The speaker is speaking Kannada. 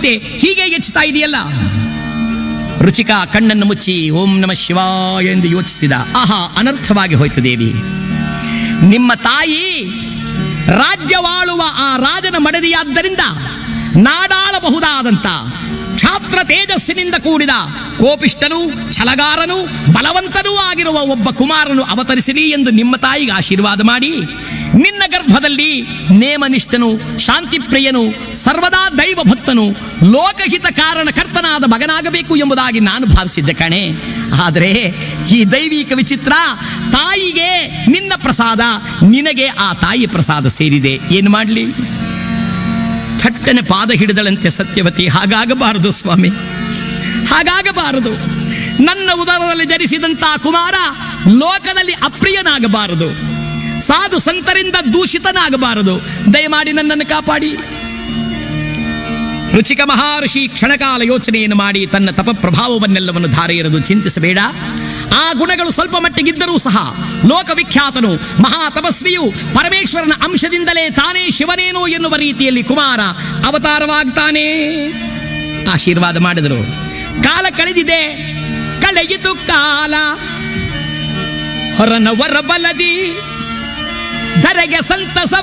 ಮತ್ತೆ ಹೀಗೆ ಹೆಚ್ಚುತ್ತಾ ಇದೆಯಲ್ಲ ರುಚಿಕ ಕಣ್ಣನ್ನು ಮುಚ್ಚಿ ಓಂ ನಮ ಶಿವಾಯ ಎಂದು ಯೋಚಿಸಿದ ಆಹಾ ಅನರ್ಥವಾಗಿ ಹೋಯ್ತು ದೇವಿ ನಿಮ್ಮ ತಾಯಿ ರಾಜ್ಯವಾಳುವ ಆ ರಾಜನ ಮಡದಿಯಾದ್ದರಿಂದ ನಾಡಾಳಬಹುದಾದಂತ ಕ್ಷಾತ್ರ ತೇಜಸ್ಸಿನಿಂದ ಕೂಡಿದ ಕೋಪಿಷ್ಟನೂ ಛಲಗಾರನೂ ಬಲವಂತನೂ ಆಗಿರುವ ಒಬ್ಬ ಕುಮಾರನು ಅವತರಿಸಲಿ ಎಂದು ನಿಮ್ಮ ತಾಯಿಗೆ ಆಶೀರ್ವಾದ ಮಾಡಿ ನಿನ್ನ ಗರ್ಭದಲ್ಲಿ ನೇಮನಿಷ್ಠನು ಶಾಂತಿಪ್ರಿಯನು ಸರ್ವದಾ ದೈವ ಭಕ್ತನು ಲೋಕಹಿತ ಕಾರಣಕರ್ತನಾದ ಮಗನಾಗಬೇಕು ಎಂಬುದಾಗಿ ನಾನು ಭಾವಿಸಿದ್ದೆ ಕಣೆ ಆದರೆ ಈ ದೈವಿಕ ವಿಚಿತ್ರ ತಾಯಿಗೆ ನಿನ್ನ ಪ್ರಸಾದ ನಿನಗೆ ಆ ತಾಯಿ ಪ್ರಸಾದ ಸೇರಿದೆ ಏನು ಮಾಡಲಿ ಥಟ್ಟನೆ ಪಾದ ಹಿಡಿದಳಂತೆ ಸತ್ಯವತಿ ಹಾಗಾಗಬಾರದು ಸ್ವಾಮಿ ಹಾಗಾಗಬಾರದು ನನ್ನ ಉದರದಲ್ಲಿ ಜನಿಸಿದಂತ ಕುಮಾರ ಲೋಕದಲ್ಲಿ ಅಪ್ರಿಯನಾಗಬಾರದು ಸಾಧು ಸಂತರಿಂದ ದೂಷಿತನಾಗಬಾರದು ದಯಮಾಡಿ ನನ್ನನ್ನು ಕಾಪಾಡಿ ರುಚಿಕ ಮಹರ್ಷಿ ಕ್ಷಣಕಾಲ ಯೋಚನೆಯನ್ನು ಮಾಡಿ ತನ್ನ ತಪ ಪ್ರಭಾವವನ್ನೆಲ್ಲವನ್ನು ಧಾರೆ ಎರೆದು ಚಿಂತಿಸಬೇಡ ಆ ಗುಣಗಳು ಸ್ವಲ್ಪ ಮಟ್ಟಿಗಿದ್ದರೂ ಸಹ ಲೋಕವಿಖ್ಯಾತನು ಮಹಾ ತಪಸ್ವಿಯು ಪರಮೇಶ್ವರನ ಅಂಶದಿಂದಲೇ ತಾನೇ ಶಿವನೇನು ಎನ್ನುವ ರೀತಿಯಲ್ಲಿ ಕುಮಾರ ಅವತಾರವಾಗ್ತಾನೆ ಆಶೀರ್ವಾದ ಮಾಡಿದರು ಕಾಲ ಕಳೆದಿದೆ ಕಳೆಯಿತು ಕಾಲ ಹೊರನವರ ಬಲದಿ ಧರೆಗೆ ಸಂತಸ